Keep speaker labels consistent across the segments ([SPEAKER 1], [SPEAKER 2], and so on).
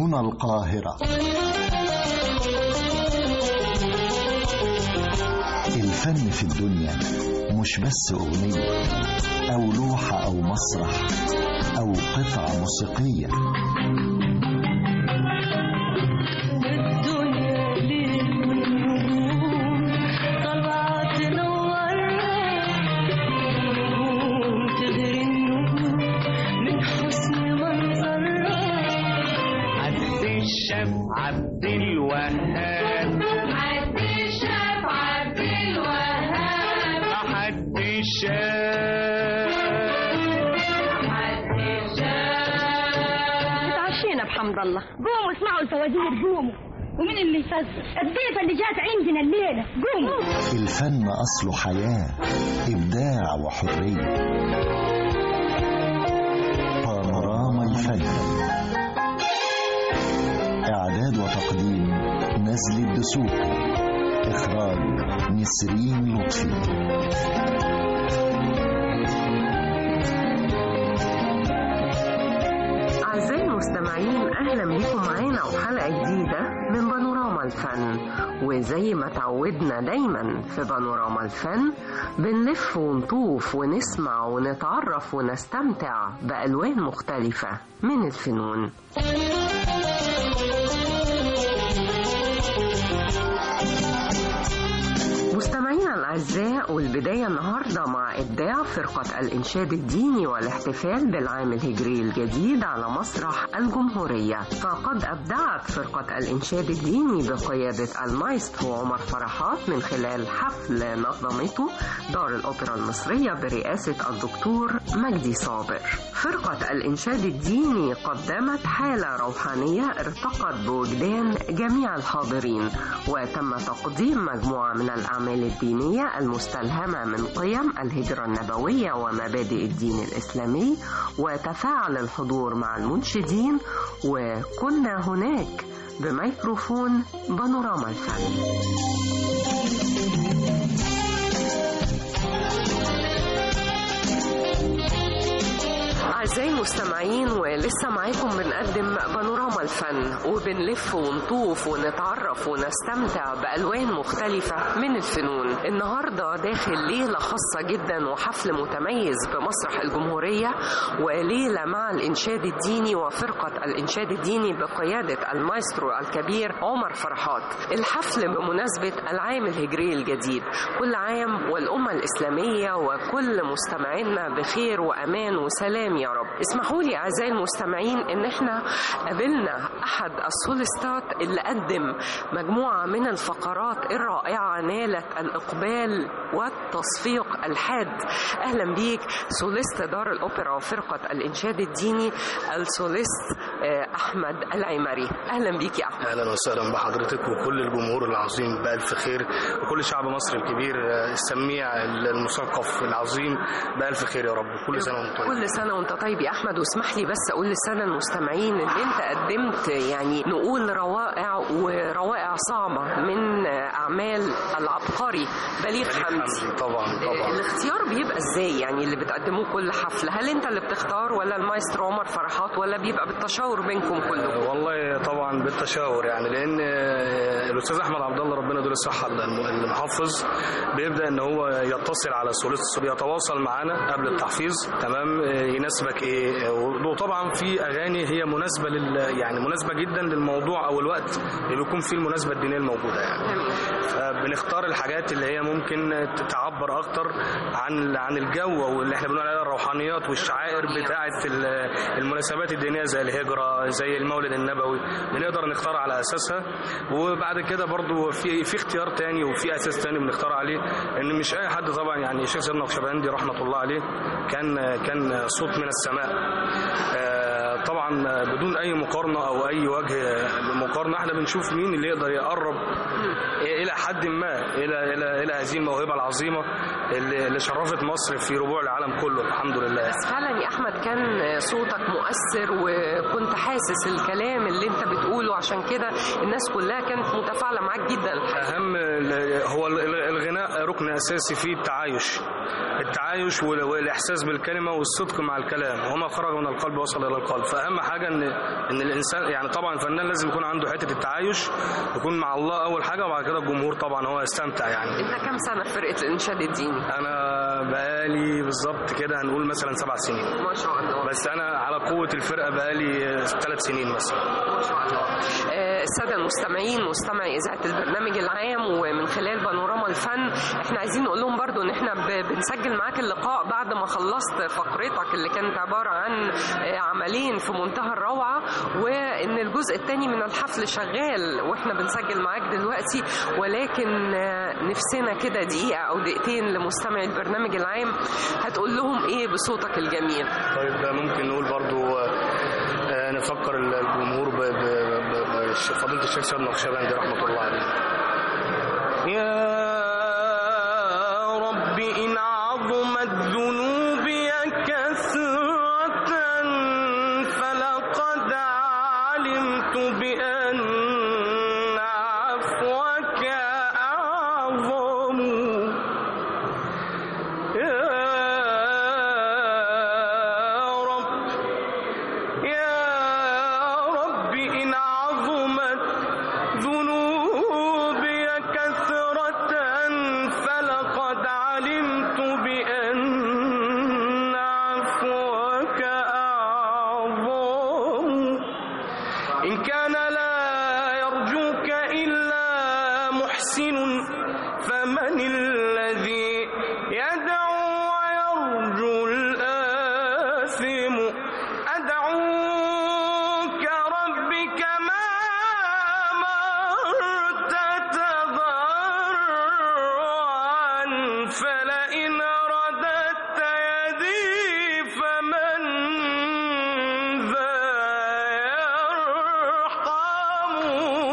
[SPEAKER 1] هنا القاهرة الفن في الدنيا مش بس أغنية أو لوحة أو مسرح أو قطعة موسيقية
[SPEAKER 2] الدنيا ليل والنجوم طالعة تنورنا نجوم تغري النجوم من حسن منظرها
[SPEAKER 3] عبد الشاف عبد الوهاب
[SPEAKER 2] عبد الشاف عبد الوهاب
[SPEAKER 3] حد الشاف
[SPEAKER 2] عبد الشاف
[SPEAKER 4] اتعشينا بحمد الله قوموا اسمعوا الفوازير قوموا ومين اللي يفزر الضيفة اللي جات عندنا الليلة قوموا
[SPEAKER 1] الفن أصله حياة إبداع وحرية بانوراما الفن إعداد وتقديم نزل الدسوقي إخراج نسرين لطفي
[SPEAKER 5] أعزائي المستمعين أهلا بكم معانا وحلقة جديدة من بانوراما الفن وزي ما تعودنا دايما في بانوراما الفن بنلف ونطوف ونسمع ونتعرف ونستمتع بألوان مختلفة من الفنون مستمعينا الأعزاء والبداية النهاردة مع إبداع فرقة الإنشاد الديني والاحتفال بالعام الهجري الجديد على مسرح الجمهورية فقد أبدعت فرقة الإنشاد الديني بقيادة المايسترو عمر فرحات من خلال حفل نظمته دار الأوبرا المصرية برئاسة الدكتور مجدي صابر فرقة الإنشاد الديني قدمت حالة روحانية ارتقت بوجدان جميع الحاضرين وتم تقديم مجموعة من الأعمال الدينية المستلهمة من قيم الهجرة النبوية ومبادئ الدين الإسلامي وتفاعل الحضور مع المنشدين وكنا هناك بميكروفون بانوراما الفن أعزائي المستمعين ولسه معاكم بنقدم بانوراما الفن وبنلف ونطوف ونتعرف ونستمتع بألوان مختلفة من الفنون النهاردة داخل ليلة خاصة جدا وحفل متميز بمسرح الجمهورية وليلة مع الإنشاد الديني وفرقة الإنشاد الديني بقيادة المايسترو الكبير عمر فرحات الحفل بمناسبة العام الهجري الجديد كل عام والأمة الإسلامية وكل مستمعينا بخير وأمان وسلام يا رب اسمحوا لي أعزائي المستمعين إن إحنا قابلنا أحد السولستات اللي قدم مجموعة من الفقرات الرائعة نالت الإقبال والتصفيق الحاد أهلا بيك سوليست دار الأوبرا وفرقة الإنشاد الديني السوليست آه، أحمد العمري أهلا بيك يا أحمد
[SPEAKER 6] اهلا وسهلا بحضرتك وكل الجمهور العظيم بالف خير وكل شعب مصر الكبير آه، السميع المثقف العظيم بالف خير يا رب كل سنه وانتم طيبين
[SPEAKER 5] كل سنة وانت طيب يا أحمد واسمح لي بس أقول للسادة المستمعين إن أنت قدمت يعني نقول روائع وروائع صعبة من أعمال العبقري بليغ
[SPEAKER 6] بليغ
[SPEAKER 5] حمدي
[SPEAKER 6] حمدي طبعا طبعا
[SPEAKER 5] الاختيار بيبقى ازاي يعني اللي بتقدموه كل حفلة هل انت اللي بتختار ولا المايسترو عمر فرحات ولا بيبقى بالتشاور بينكم كلكم
[SPEAKER 6] والله طبعا بالتشاور يعني لان آه، الاستاذ احمد عبد الله ربنا يديله الصحه الم- المحفظ بيبدا ان هو يتصل على سوليست بيتواصل معانا قبل التحفيظ تمام آه، يناسبك ايه آه، وطبعا في اغاني هي مناسبه لل يعني مناسبه جدا للموضوع او الوقت اللي بيكون فيه المناسبه الدينيه الموجوده يعني فبنختار الحاجات اللي هي ممكن تعبر اكتر عن عن الجو او اللي احنا بنقول عليها الروحانيات والشعائر بتاعه ال- المناسبات الدينيه زي الهجره زي المولد النبوي بنقدر نختار على اساسها وبعد كده برضو في في اختيار تاني وفي اساس تاني بنختار عليه ان مش اي حد طبعا يعني الشيخ سيدنا النقشبندي رحمه الله عليه كان كان صوت من السماء آه، طبعا بدون اي مقارنه او اي وجه مقارنه احنا بنشوف مين اللي يقدر يقرب الى حد ما الى الى الى هذه الموهبه العظيمه اللي اللي شرفت مصر في ربوع العالم كله الحمد لله
[SPEAKER 5] بس فعلا يا احمد كان صوتك مؤثر وكنت حاسس الكلام اللي انت بتقوله عشان كده الناس كلها كانت متفاعله معاك جدا
[SPEAKER 6] اهم ال- هو ال- الغناء ركن اساسي فيه التعايش التعايش وال- والاحساس بالكلمه والصدق مع الكلام وما خرج من القلب وصل الى القلب فاهم حاجه ان ان الانسان يعني طبعا الفنان لازم يكون عنده حته التعايش يكون مع الله اول حاجه وبعد كده الجمهور طبعا هو يستمتع يعني
[SPEAKER 5] انت كام سنه في فرقه الانشاد الديني
[SPEAKER 6] انا بقالي بالظبط كده هنقول مثلا سبع سنين
[SPEAKER 5] ما شاء الله
[SPEAKER 6] بس انا على قوه الفرقه بقالي ثلاث سنين مثلا
[SPEAKER 5] ما شاء الله آه، الساده المستمعين مستمعي اذاعه البرنامج العام ومن خلال بانوراما الفن احنا عايزين نقول لهم برضو ان احنا ب- بنسجل معاك اللقاء بعد ما خلصت فقرتك اللي كانت عباره عن آه، عملين في منتهى الروعه وان الجزء الثاني من الحفل شغال واحنا بنسجل معاك دلوقتي ولكن آه، نفسنا كده دقيقه او دقيقتين لمستمعي البرنامج العام هتقول لهم ايه بصوتك الجميل
[SPEAKER 6] طيب ده ممكن نقول برضو آه، نفكر الجمهور ب- ب- ب- بش- فضيله الشيخ سيد نقشبندي رحمه الله عليه يا رب إن عظمت ذنوبي كثرة فلقد علمت بأن عفوك أعظم يا رب يا رب إن عظمت ذنوبي كثرة فلقد علمت بأن عفوك أعظم إن كان لا يرجوك إلا محسن فمن الذي يدعو ويرجو الآثم أدعوك ربي كما أمرت تضرعا فلئن رددت يدي فمن ذا يرحم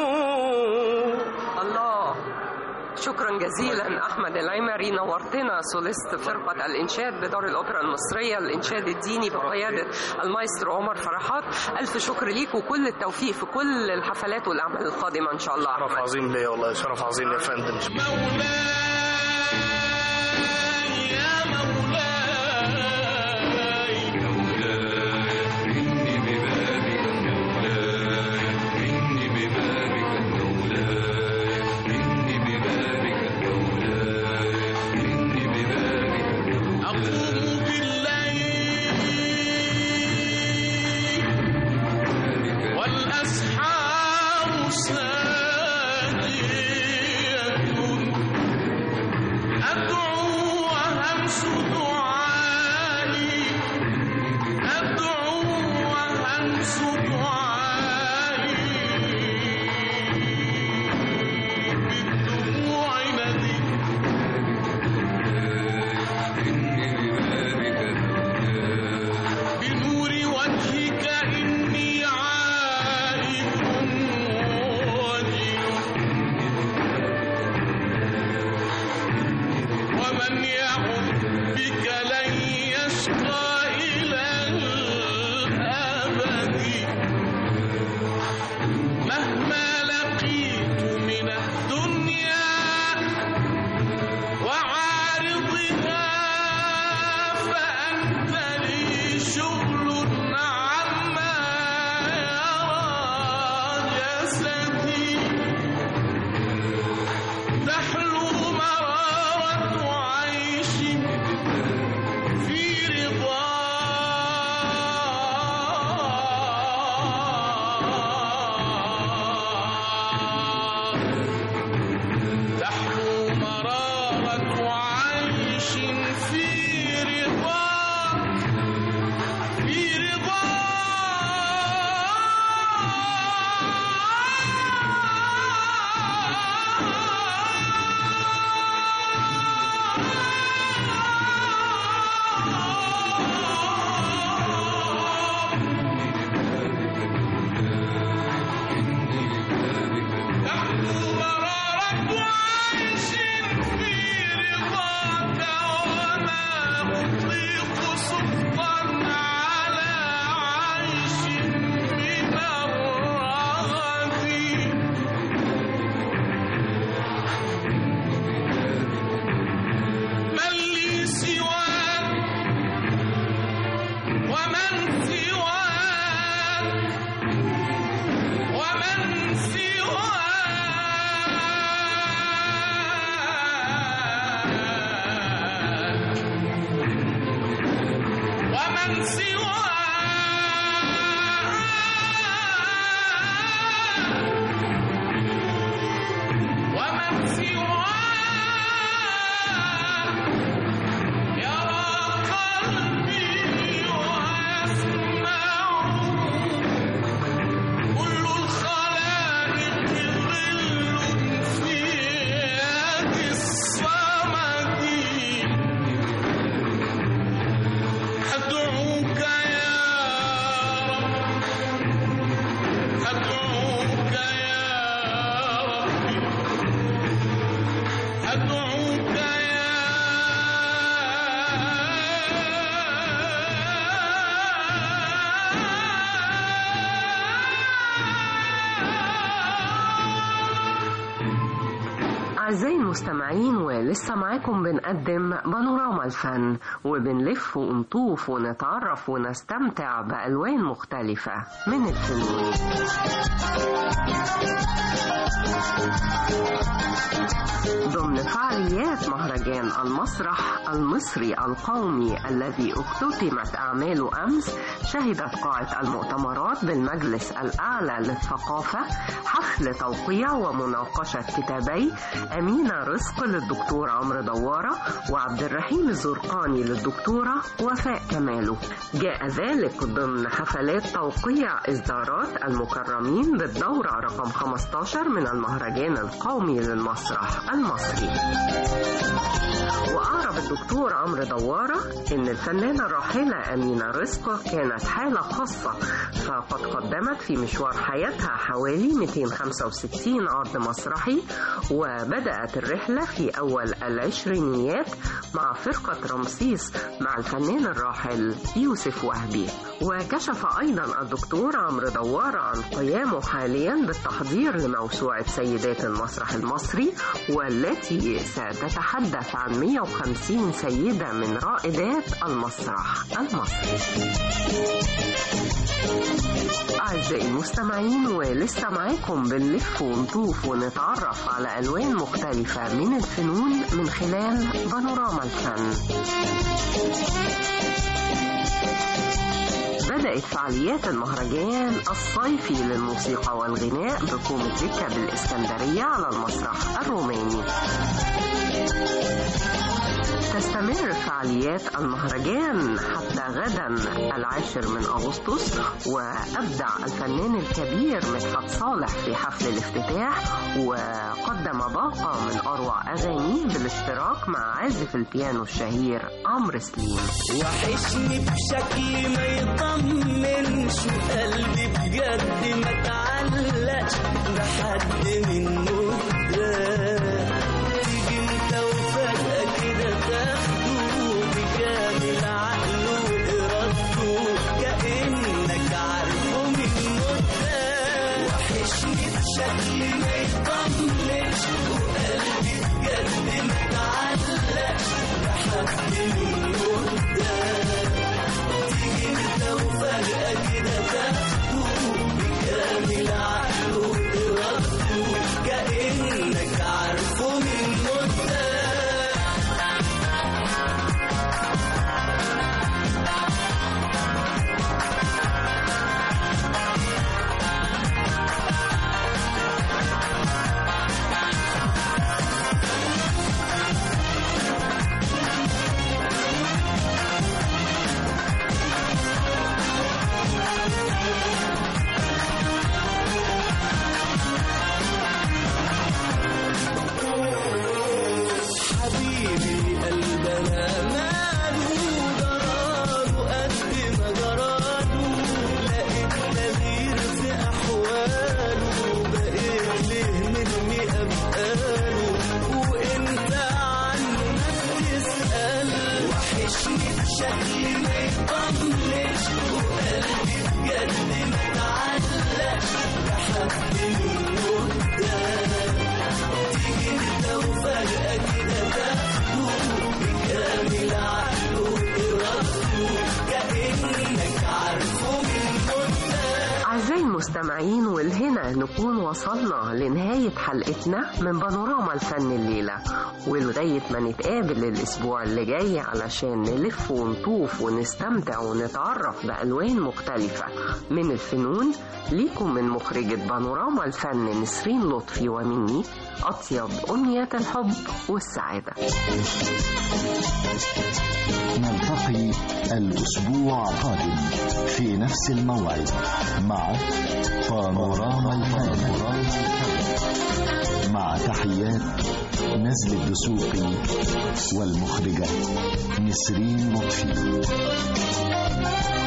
[SPEAKER 5] الله شكرا جزيلا احمد العمري نورتنا سوليست فرقه الانشاد بدار الاوبرا المصريه الانشاد الديني بقياده المايسترو عمر فرحات الف شكر ليك وكل التوفيق في كل الحفلات والاعمال القادمه ان شاء الله
[SPEAKER 6] شرف عظيم ليا والله شرف عظيم يا فندم
[SPEAKER 3] أقوم بالليل والأسحار ساجية أدعو وهمس دعائي أدعو وهمس دعائي بالدموع ندي بنور وجهك إني عائد
[SPEAKER 5] أعزائي المستمعين ولسه معاكم بنقدم بانوراما الفن وبنلف ونطوف ونتعرف ونستمتع بألوان مختلفة من الفنون ضمن فعاليات مهرجان المسرح المصري القومي الذي اختتمت أعماله أمس شهدت قاعة المؤتمرات بالمجلس الأعلى للثقافة حفل توقيع ومناقشة كتابي أمينة رزق للدكتور عمرو دوارة وعبد الرحيم الزرقاني للدكتورة وفاء كماله جاء ذلك ضمن حفلات توقيع إصدارات المكرمين بالدورة رقم 15 من المهرجان القومي للمسرح المصري وأعرب الدكتور عمرو دوارة إن الفنانة الراحلة أمينة رزق كانت حالة خاصة فقد قدمت في مشوار حياتها حوالي 265 عرض مسرحي وبدأت الرحلة في أول العشرينيات مع فرقة رمسيس مع الفنان الراحل يوسف وهبي وكشف أيضا الدكتور عمرو دوارة عن قيامه حاليا بالتحضير لموسوعة سيدات المسرح المصري والتي ستتحدث عن 150 سيدة من رائدات المسرح المصري أعزائي المستمعين ولسه معاكم بنلف ونطوف ونتعرف على ألوان مختلفة من الفنون من خلال بانوراما الفن بدأت فعاليات المهرجان الصيفي للموسيقى والغناء بكومة دكة بالإسكندرية على المسرح الروماني تستمر فعاليات المهرجان حتى غدا العاشر من أغسطس وأبدع الفنان الكبير مدحت صالح في حفل الافتتاح وقدم باقة من أروع أغانيه بالاشتراك مع عازف البيانو الشهير عمرو سليم
[SPEAKER 7] وحشني بشكل ما يطمنش وقلبي بجد ما تعلقش بحد من مدة تيجي انت وفجأة كده تاخده بكامل عقله وإرادته كأنك عارفه من مدة وحشني بشكل ما يطمنش وقلبي بجد ما تعلقش بحد من مدة تيجي انت وفجأة كده تاخده بكامل عقله وإرادته كأنك عارفه من مدة حبيبي قلبنا ماله جراله قد ما جراله لقيت نذير في أحواله بقيت له مني أبقاله وأنت عنه ما بتسأل وحشني بشكل ما يطمنش وقلبي بجد ما تعلقش بحد من مدة تيجي انت وفجأة كده تاخده بكامل عقله وإرادته كأنك عارفه من مدة
[SPEAKER 5] أعزائي المستمعين والهنا نكون وصلنا لنهاية حلقتنا من بانوراما الفن الليلة ولغاية ما نتقابل الأسبوع اللي جاي علشان نلف ونطوف ونستمتع ونتعرف بألوان مختلفة من الفنون ليكم من مخرجة بانوراما الفن نسرين لطفي ومني أطيب أمنيات الحب والسعادة
[SPEAKER 1] نلتقي الأسبوع القادم في نفس الموعد مع بانوراما الفن مع تحيات نزل الدسوقي والمخرجة نسرين لطفي